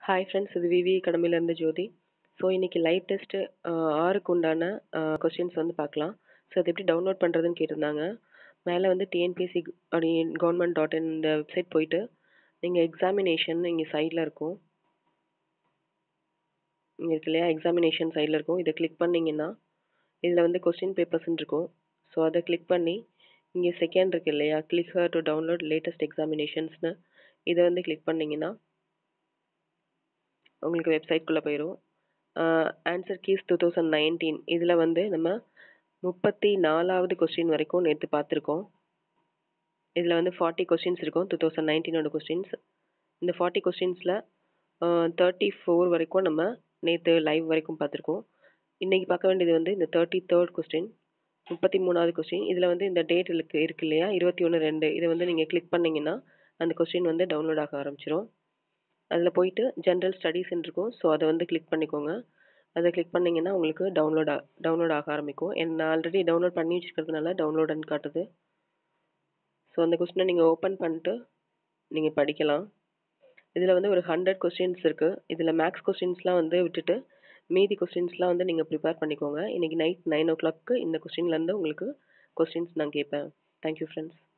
hi friends இது VV அகாடமிலேருந்து Jyothi so இன்னைக்கு லைவ் டெஸ்ட் ஆறுக்கு உண்டான கொஸ்டின்ஸ் வந்து பார்க்கலாம் ஸோ அது எப்படி டவுன்லோட் பண்ணுறதுன்னு கேட்டிருந்தாங்க மேலே வந்து டிஎன்பிஎஸ்சி அப்படி கவர்மெண்ட் டாட் இன் இந்த வெப்சைட் போயிட்டு நீங்கள் எக்ஸாமினேஷன் இங்கே சைடில் இருக்கும் இங்கே இருக்கு இல்லையா எக்ஸாமினேஷன் சைடில் இருக்கும் இதை கிளிக் பண்ணிங்கன்னா இதில் வந்து கொஸ்டின் பேப்பர்ஸ்ன்னு இருக்கும் ஸோ அதை கிளிக் பண்ணி இங்கே செகண்ட் இருக்கு இல்லையா click here to download latest எக்ஸாமினேஷன்ஸ்னு இதை வந்து கிளிக் பண்ணிங்கன்னா உங்களுக்கு வெப்சைட்குள்ளே போயிடும் answer keys two thousand nineteen இதில் வந்து நம்ம முப்பத்தி நாலாவது கொஸ்டின் வரைக்கும் நேற்று பார்த்துருக்கோம் இதில் வந்து ஃபார்ட்டி கொஸ்டின்ஸ் இருக்கும் டூ தௌசண்ட் நைன்டீனோட கொஸ்டின்ஸ் இந்த ஃபார்ட்டி கொஸ்டின்ஸில் தேர்ட்டி ஃபோர் வரைக்கும் நம்ம நேற்று லைவ் வரைக்கும் பார்த்துருக்கோம் இன்றைக்கி பார்க்க வேண்டியது வந்து இந்த தேர்ட்டி தேர்ட் கொஸ்டின் முப்பத்தி மூணாவது கொஸ்டின் இதில் வந்து இந்த டேட் இருக்கு இருக்கு இல்லையா இருபத்தி ஒன்று ரெண்டு இதை வந்து நீங்கள் கிளிக் பண்ணிங்கன்னா அந்த கொஸ்டின் வந்து டவுன்லோட் ஆக ஆரம்பிச்சிடும் அதில் போயிட்டு ஜென்ரல் ஸ்டடீஸ்ன்னு இருக்கும் ஸோ அதை வந்து கிளிக் பண்ணிக்கோங்க அதை கிளிக் பண்ணிங்கன்னா உங்களுக்கு டவுன்லோட் டவுன்லோட் ஆக ஆரம்பிக்கும் என்ன ஆல்ரெடி டவுன்லோட் பண்ணி வச்சுக்கிறதுனால டவுன்லோடுன்னு காட்டுது ஸோ அந்த கொஸ்டினை நீங்கள் ஓப்பன் பண்ணிட்டு நீங்கள் படிக்கலாம் இதில் வந்து ஒரு ஹண்ட்ரட் கொஸ்டின்ஸ் இருக்குது இதில் மேக்ஸ் கொஸ்டின்ஸ்லாம் வந்து விட்டுட்டு மீதி கொஸ்டின்ஸ்லாம் வந்து நீங்கள் ப்ரிப்பேர் பண்ணிக்கோங்க இன்றைக்கி நைட் நைன் ஓ கிளாக்கு இந்த கொஸ்டின்லேருந்து உங்களுக்கு கொஸ்டின்ஸ் நான் கேட்பேன் தேங்க்யூ ஃப்ரெண்ட்ஸ்